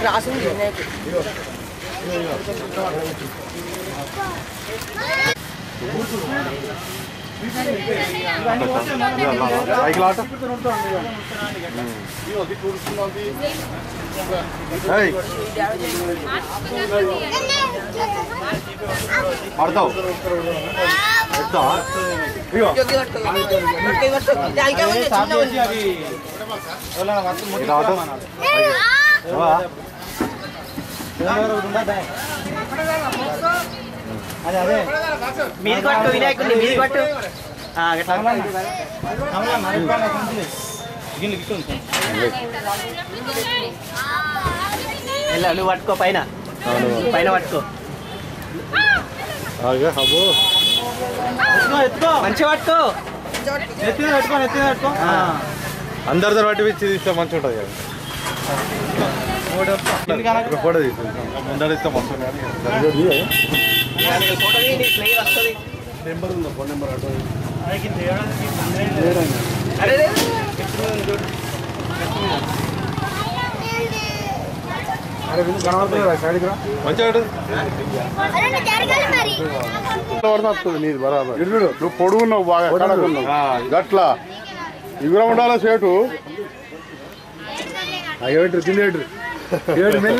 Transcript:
రాసింది నాకు సైకిల్ ఆట ఏయ్, పడతావు ఎత్తా ఇగో ఇటు ఆటో ఏవా? అదే అదే మీది కొట్టు వినాయకుడిని మీది కొట్టు ఆ, గట్లా. వెళ్ళు, నువ్వు పట్టుకో పైన పైన పట్టుకో ఆగే అబ్బో మంచిగా పట్టుకో అందరితో బట్టి పిచ్చి తీస్తే మంచిగా ఉంటుంది కదా ఒక ఫోటో తీసి ముందర ఇస్తే మస్తు ఉంటుంది కానీ ఫోటో ప్లేయర్ వస్తుంది నెంబర్ ఉందా ఫోన్ నెంబర్ అటు అరే రే. మంచిగా ఉంటుంది. వస్తుంది నీది బరాబర్ ఇరుడు నువ్వు పొడుగున్నావు బాగా కడగున్నావు ఆ, గట్లా ఇగుర ఉండాలా సేటు ఏమిటి తినేటి ఏడు మెల్ల